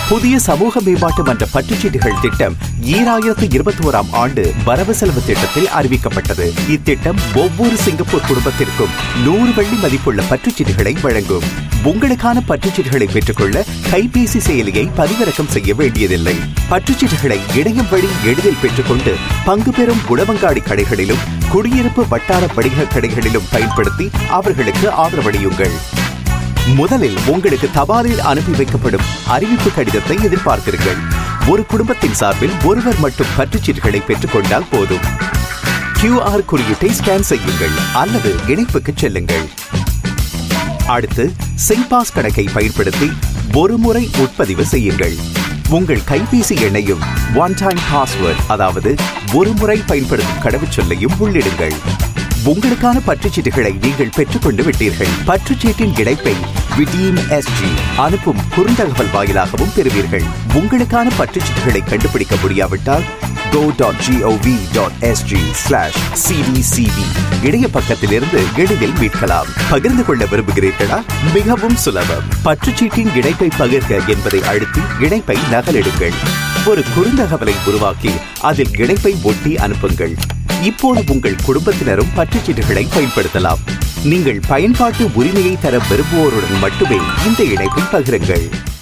புதிய சமூக மேம்பாட்டு மன்ற பற்றுச்சீட்டுகள் திட்டம் ஈராயிரத்து இருபத்தி ஓராம் ஆண்டு வரவு செலவு திட்டத்தில் அறிவிக்கப்பட்டது இத்திட்டம் ஒவ்வொரு சிங்கப்பூர் குடும்பத்திற்கும் நூறு வெள்ளி மதிப்புள்ள பற்றுச்சீட்டுகளை வழங்கும் உங்களுக்கான பற்றுச்சீட்டுகளை பெற்றுக்கொள்ள கைபேசி செயலியை பதிவிறக்கம் செய்ய வேண்டியதில்லை பற்றுச்சீட்டுகளை இணையம் வழி எளிதில் பெற்றுக்கொண்டு பங்கு பெறும் குணவங்காடி கடைகளிலும் குடியிருப்பு வட்டார வணிக கடைகளிலும் பயன்படுத்தி அவர்களுக்கு ஆதரவளியுங்கள் முதலில் உங்களுக்கு தபாலில் அனுப்பி வைக்கப்படும் அறிவிப்பு கடிதத்தை எதிர்பார்த்திருங்கள் ஒரு குடும்பத்தின் சார்பில் ஒருவர் மட்டும் பற்றுச்சீட்டுகளை பெற்றுக்கொண்டால் போதும் QR குறியீட்டை ஸ்கேன் செய்யுங்கள் அல்லது இணைப்புக்கு செல்லுங்கள் அடுத்து சிங்பாஸ் கணக்கை பயன்படுத்தி ஒரு முறை உட்பதிவு செய்யுங்கள் உங்கள் கைபேசி எண்ணையும் ஒன் டைம் பாஸ்வேர்ட் அதாவது ஒரு முறை பயன்படுத்தும் கடவுச்சொல்லையும் உள்ளிடுங்கள் உங்களுக்கான பற்றுச்சீட்டுகளை நீங்கள் பெற்றுக்கொண்டு விட்டீர்கள் பற்றுச்சீட்டின் இணைப்பை விடியும் எஸ்ஜி அனுப்பும் குறுந்தகவல் வாயிலாகவும் பெறுவீர்கள் உங்களுக்கான பற்றுச்சீட்டுகளை கண்டுபிடிக்க முடியாவிட்டால் go dot gov dot S G slash C D C P இணைய பக்கத்திலிருந்து எளிதில் மீட்கலாம் பகிர்ந்து கொள்ள விரும்புகிறீர்களா மிகவும் சுலபம் பற்றுச்சீட்டின் இணைப்பை பகிர்க என்பதை அழுத்தி இணைப்பை நகலெடுங்கள் ஒரு குறுந்தகவலை உருவாக்கி அதில் இணைப்பை ஒட்டி அனுப்புங்கள் இப்போது உங்கள் குடும்பத்தினரும் பற்றுச்சீட்டுகளை பயன்படுத்தலாம் நீங்கள் பயன்பாட்டு உரிமையை தர விரும்புவோருடன் மட்டுமே இந்த இணைப்பை பகிருங்கள்